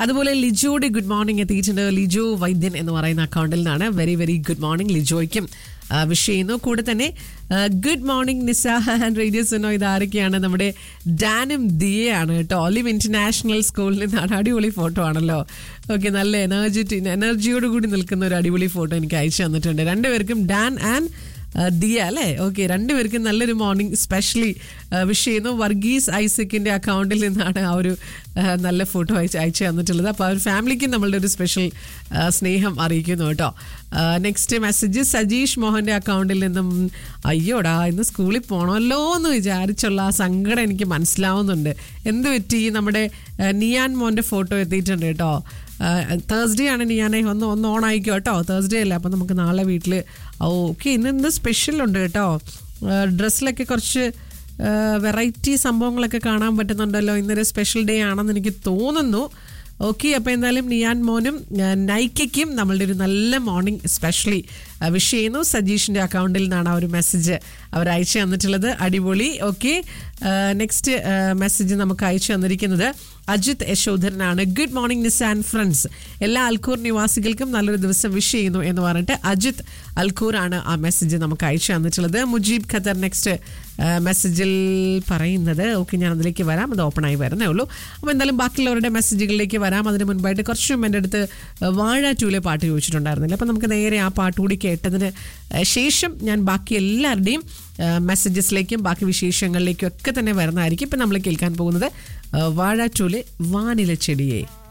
അതുപോലെ ലിജോയുടെ good morning എത്തിയിട്ടുണ്ട് ലിജോ വൈദ്യൻ എന്ന് പറയുന്ന അക്കൗണ്ടിൽ നിന്നാണ് വെരി വെരി ഗുഡ് മോർണിംഗ് ലിജോയ്ക്കും വിഷ് ചെയ്യുന്നു കൂടെ തന്നെ good morning Nisa and radio Suno ഇതാരൊക്കെയാണ് നമ്മുടെ ഡാനും ദിയയാണ് കേട്ടോ ഒലിവ് ഇന്റർനാഷണൽ സ്കൂളിൽ നിന്നാണ് അടിപൊളി ഫോട്ടോ ആണല്ലോ ഓക്കെ നല്ല എനർജറ്റി എനർജിയോട് കൂടി നിൽക്കുന്ന ഒരു അടിപൊളി ഫോട്ടോ എനിക്ക് അയച്ചു തന്നിട്ടുണ്ട് രണ്ടുപേർക്കും ഡാൻ ആൻഡ് ദിയ അല്ലേ ഓക്കെ രണ്ടുപേർക്കും നല്ലൊരു മോർണിംഗ് സ്പെഷ്യലി വിഷ് ചെയ്യുന്നു വർഗീസ് ഐസക്കിന്റെ അക്കൗണ്ടിൽ നിന്നാണ് ആ ഒരു ആ, നല്ല ഫോട്ടോ അയച്ച് അയച്ചു തന്നിട്ടുള്ളത് അപ്പോൾ ആ ഒരു ഫാമിലിക്ക് നമ്മളുടെ ഒരു സ്പെഷ്യൽ സ്നേഹം അറിയിക്കുന്നു കേട്ടോ നെക്സ്റ്റ് മെസ്സേജ് സജീഷ് മോഹന്റെ അക്കൗണ്ടിൽ നിന്നും അയ്യോടാ ഇന്ന് സ്കൂളിൽ പോകണമല്ലോ എന്ന് വിചാരിച്ചുള്ള ആ സങ്കടം എനിക്ക് മനസ്സിലാവുന്നുണ്ട് എന്ത് പറ്റി നമ്മുടെ ആ, നിയാൻ മോന്റെ ഫോട്ടോ എത്തിയിട്ടുണ്ട് കേട്ടോ തേഴ്സ്ഡേ ആണ് ഞാനേ ഒന്ന് ഒന്ന് ഓൺ ആയിക്കോ കേട്ടോ തേഴ്സ്ഡേ അല്ലേ അപ്പം നമുക്ക് നാളെ വീട്ടിൽ ഓക്കെ ഇന്ന് ഇന്ന് സ്പെഷ്യൽ ഉണ്ട് കേട്ടോ ഡ്രസ്സിലൊക്കെ കുറച്ച് വെറൈറ്റി സംഭവങ്ങളൊക്കെ കാണാൻ പറ്റുന്നുണ്ടല്ലോ ഇന്നൊരു സ്പെഷ്യൽ ഡേ ആണെന്ന് എനിക്ക് തോന്നുന്നു ഓക്കെ അപ്പോൾ എന്തായാലും നിയാൻ മോനും ആ, നൈക്കയ്ക്കും നമ്മളുടെ ഒരു നല്ല മോർണിംഗ് സ്പെഷ്യലി വിഷ് ചെയ്യുന്നു സജീഷിൻ്റെ അക്കൗണ്ടിൽ നിന്നാണ് ആ ഒരു മെസ്സേജ് അവർ അയച്ചു തന്നിട്ടുള്ളത് അടിപൊളി ഓക്കെ നെക്സ്റ്റ് മെസ്സേജ് നമുക്ക് അയച്ചു തന്നിരിക്കുന്നത് അജിത് യശോധരനാണ് good morning Nis and friends എല്ലാ അൽക്കൂർ നിവാസികൾക്കും നല്ലൊരു ദിവസം വിഷ് ചെയ്യുന്നു എന്ന് പറഞ്ഞിട്ട് അജിത് അൽക്കൂർ ആണ് ആ മെസ്സേജ് നമുക്ക് അയച്ചു തന്നിട്ടുള്ളത് മുജീബ് ഖത്തർ നെക്സ്റ്റ് മെസ്സേജിൽ പറയുന്നത് ഓക്കെ ഞാൻ അതിലേക്ക് വരാം അത് ഓപ്പൺ ആയി വരുന്നേ ഉള്ളൂ അപ്പോൾ എന്തായാലും ബാക്കിയുള്ളവരുടെ മെസ്സേജുകളിലേക്ക് വരാം അതിന് മുൻപായിട്ട് കുറച്ചും എൻ്റെ അടുത്ത് വാഴ ടൂലെ പാട്ട് ചോദിച്ചിട്ടുണ്ടായിരുന്നില്ല അപ്പോൾ നമുക്ക് നേരെ ആ പാട്ട് കൂടി കേട്ടതിന് ശേഷം ഞാൻ ബാക്കി എല്ലാവരുടെയും മെസ്സേജസിലേക്കും ബാക്കി വിശേഷങ്ങളിലേക്കും ഒക്കെ തന്നെ വരുന്നതായിരിക്കും ഇപ്പം നമ്മൾ കേൾക്കാൻ പോകുന്നത് വാഴ ടൂലെ വാനില ചെടിയെ